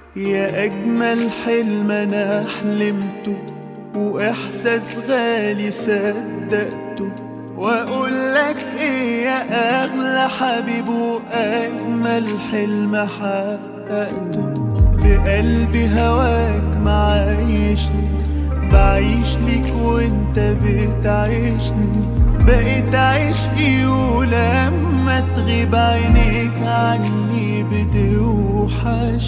يا أجمل حلم أنا حلمته وإحساس غالي صدقته وأقول لك إيه يا أغلى حبيب وأجمل حلم حققته في قلبي هواك معايشني بعيش ليك وانت بتعيشني بقيت عشقي ولما تغيب عينيك عني بتوحش